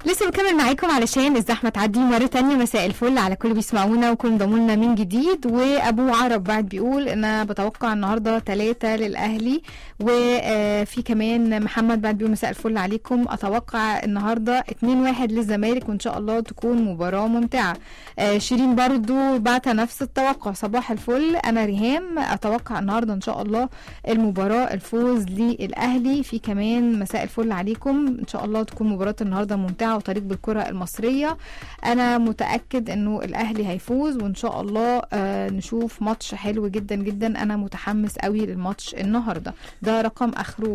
لسه بكمل معاكم علشان الزحمه تعدي مره تانية مساء الفل على كل بيسمعونا وكل انضموا لنا من جديد وابو عرب بعد بيقول انا بتوقع النهارده ثلاثه للاهلي وفي كمان محمد بعد بيقول مساء الفل عليكم اتوقع النهارده 2 1 للزمالك وان شاء الله تكون مباراه ممتعه آه، شيرين برضو بعت نفس التوقع صباح الفل انا ريهام اتوقع النهارده ان شاء الله المباراه الفوز للاهلي في كمان مساء الفل عليكم ان شاء الله تكون مباراه النهارده ممتعه وطريق بالكره المصريه انا متاكد انه الاهلي هيفوز وان شاء الله آه نشوف ماتش حلو جدا جدا انا متحمس قوي للماتش النهارده ده رقم اخره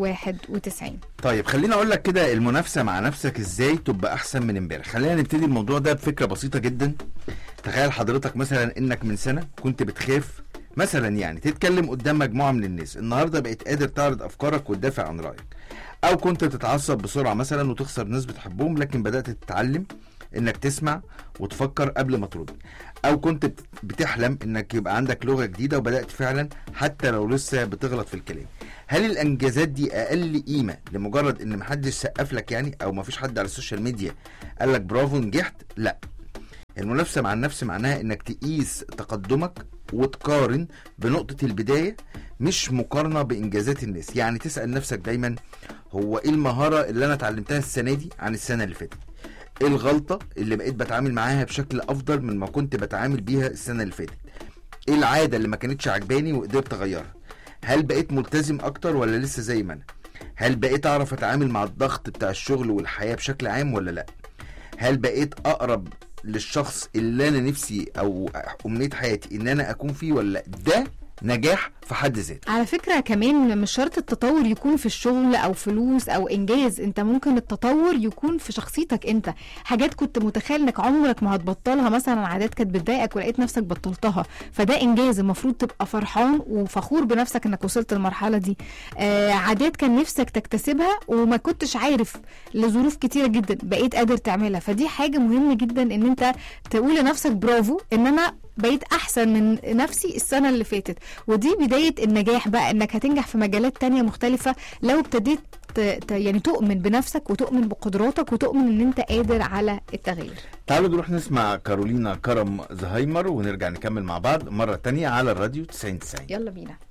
91 طيب خليني اقول لك كده المنافسه مع نفسك ازاي تبقى احسن من امبارح خلينا نبتدي الموضوع ده بفكره بسيطه جدا تخيل حضرتك مثلا انك من سنه كنت بتخاف مثلا يعني تتكلم قدام مجموعه من الناس النهارده بقيت قادر تعرض افكارك وتدافع عن رايك او كنت تتعصب بسرعه مثلا وتخسر ناس بتحبهم لكن بدات تتعلم انك تسمع وتفكر قبل ما ترد او كنت بت- بتحلم انك يبقى عندك لغه جديده وبدات فعلا حتى لو لسه بتغلط في الكلام هل الانجازات دي اقل قيمه لمجرد ان محدش سقف لك يعني او مفيش حد على السوشيال ميديا قال لك برافو نجحت لا المنافسه مع النفس معناها انك تقيس تقدمك وتقارن بنقطه البدايه مش مقارنه بانجازات الناس يعني تسال نفسك دايما هو ايه المهاره اللي انا اتعلمتها السنه دي عن السنه اللي فاتت ايه الغلطه اللي بقيت بتعامل معاها بشكل افضل من ما كنت بتعامل بيها السنه اللي فاتت ايه العاده اللي ما كانتش عجباني وقدرت اغيرها هل بقيت ملتزم اكتر ولا لسه زي ما انا هل بقيت اعرف اتعامل مع الضغط بتاع الشغل والحياه بشكل عام ولا لا هل بقيت اقرب للشخص اللي انا نفسي او امنيه حياتي ان انا اكون فيه ولا لا ده نجاح في حد ذاته على فكرة كمان مش شرط التطور يكون في الشغل أو فلوس أو إنجاز أنت ممكن التطور يكون في شخصيتك أنت حاجات كنت متخيل إنك عمرك ما هتبطلها مثلا عادات كانت بتضايقك ولقيت نفسك بطلتها فده إنجاز المفروض تبقى فرحان وفخور بنفسك إنك وصلت للمرحلة دي آه عادات كان نفسك تكتسبها وما كنتش عارف لظروف كتيرة جدا بقيت قادر تعملها فدي حاجة مهمة جدا إن أنت تقول لنفسك برافو إن أنا بقيت احسن من نفسي السنه اللي فاتت ودي بدايه النجاح بقى انك هتنجح في مجالات تانية مختلفه لو ابتديت ت- ت- يعني تؤمن بنفسك وتؤمن بقدراتك وتؤمن ان انت قادر على التغيير تعالوا نروح نسمع كارولينا كرم زهايمر ونرجع نكمل مع بعض مرة تانية على الراديو 90 90 يلا بينا